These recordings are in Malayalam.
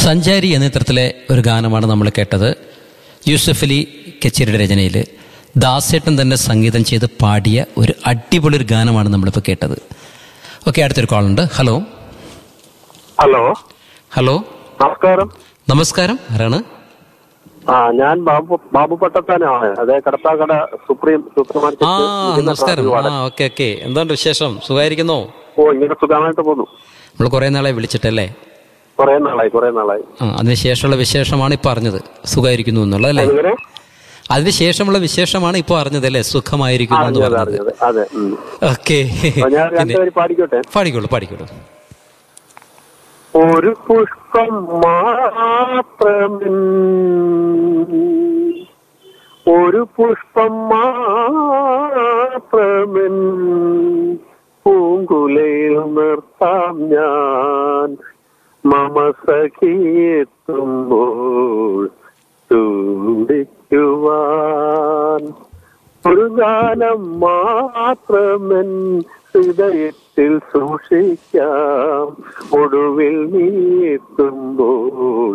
സഞ്ചാരി എന്ന ചിത്രത്തിലെ ഒരു ഗാനമാണ് നമ്മൾ കേട്ടത് യൂസഫ് അലി കച്ചേരിയുടെ രചനയിൽ ദാസേട്ടൻ തന്നെ സംഗീതം ചെയ്ത് പാടിയ ഒരു അടിപൊളി ഒരു ഗാനമാണ് നമ്മളിപ്പോൾ കേട്ടത് ഓക്കെ അടുത്തൊരു കോളുണ്ട് ഹലോ ഹലോ ഹലോ നമസ്കാരം നമസ്കാരം ആരാണ് ആ ഞാൻ ബാബു ബാബു പട്ടത്താനാണ് അതെ കടപ്പാക്കട സുപ്രീം സൂപ്പർ ആ മാർക്കറ്റ് നമസ്കാരം ആ ഓക്കെ ഓക്കെ എന്തുണ്ട് വിശേഷം സുഖമായിരിക്കുന്നോ ഓ ഇങ്ങനെ സുഖമായിട്ട് പോന്നു നമ്മൾ കുറേ നാളെ വിളിച്ചിട്ടല്ലേ കുറെ നാളായി കുറെ നാളായി ആ അതിനുശേഷമുള്ള വിശേഷമാണ് ഇപ്പോൾ അറിഞ്ഞത് സുഖമായിരിക്കുന്നു എന്നുള്ളത് അല്ലേ എങ്ങനെ അതിനുശേഷമുള്ള വിശേഷമാണ് ഇപ്പോൾ അറിഞ്ഞത് അല്ലേ സുഖമായിരിക്കുന്നു എന്ന് അറിഞ്ഞത് പറഞ്ഞത് അറിഞ്ഞത് അതെ ഉം. ഓക്കെ അപ്പൊ ഞാൻ രണ്ടുപേര് പാടിക്കോട്ടെ പാടിക്കോളൂ പാടിക്കോളൂ ഒരു പുഷ്പം മാത്രമിൻ ഒരു പുഷ്പം മാത്രമിൻ പൂങ്കുലയിൽ നിർത്താം ഞാൻ മമ സഖിയെത്തുമ്പോൾ ചൂടിക്കുവാൻ ഒരു ഗാനം മാത്രമെൻ ഹൃദയത്തിൽ സൂക്ഷിക്കാം ഒടുവിൽ നീ എത്തുമ്പോൾ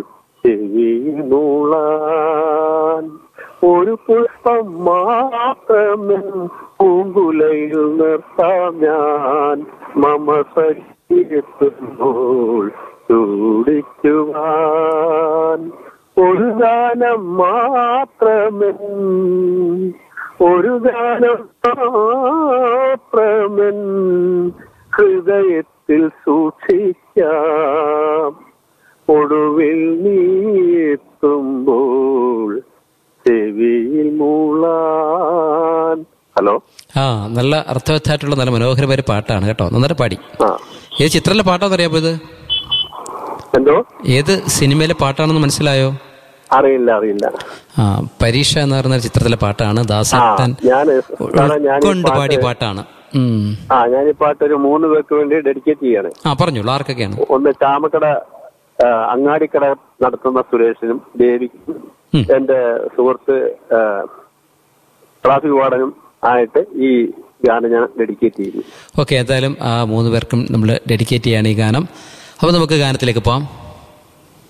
ചെവിനൂളാൻ ഒരു പുഷ്പം മാത്രമെൻ പൂങ്കുലയിൽ നിർത്താം ഞാൻ മമ സഖിയെത്തുമ്പോൾ ചൂടിക്കുവാൻ ഒരു ഗാനം മാത്രമെൻ ഒരു ഗാനം മാത്രമെൻ ഹൃദയത്തിൽ സൂക്ഷിക്കാം ഒടുവിൽ നീ എത്തുമ്പോൾ ചെവിയിൽ മൂളാൻ ഹലോ ആ നല്ല അർത്ഥവത്തായിട്ടുള്ള നല്ല മനോഹരമായ ഒരു പാട്ടാണ് കേട്ടോ നന്നായിട്ട് പാടി ആ ഏത് ചിത്രത്തിലെ പാട്ടാണെന്ന് അറിയാമോ ഇത് എന്തോ ഏത് സിനിമയിലെ പാട്ടാണെന്ന് മനസ്സിലായോ അറിയില്ല അറിയില്ല ആ പരീക്ഷ എന്ന് പറയുന്ന ഒരു ചിത്രത്തിലെ പാട്ടാണ് ആ ദാസേട്ടൻ ഞാൻ സാറേ ഞാൻ ഈ കൊണ്ട് പാടിയ പാട്ട് പാട്ടാണ് ഉം. ആ ഞാൻ ഈ പാട്ട് ഒരു മൂന്ന് പേർക്ക് വേണ്ടി ഡെഡിക്കേറ്റ് ചെയ്യാണ് ആ പറഞ്ഞോളൂ ആർക്കൊക്കെയാണ് ഒന്ന് ചാമക്കട ആ, അങ്ങാടിക്കട നടത്തുന്ന സുരേഷിനും ദേവിക്കും ഉം. എന്റെ സുഹൃത്ത് ആ, ട്രാഫിക് വാർഡനും ആയിട്ട് ഈ ഗാനം ഞാൻ ഡെഡിക്കേറ്റ് ചെയ്തു ഓക്കെ എന്തായാലും ആ മൂന്ന് പേർക്കും നമ്മൾ ഡെഡിക്കേറ്റ് ചെയ്യാണ് ഈ ഗാനം അപ്പോൾ നമുക്ക് ഗാനത്തിലേക്ക് പോവാം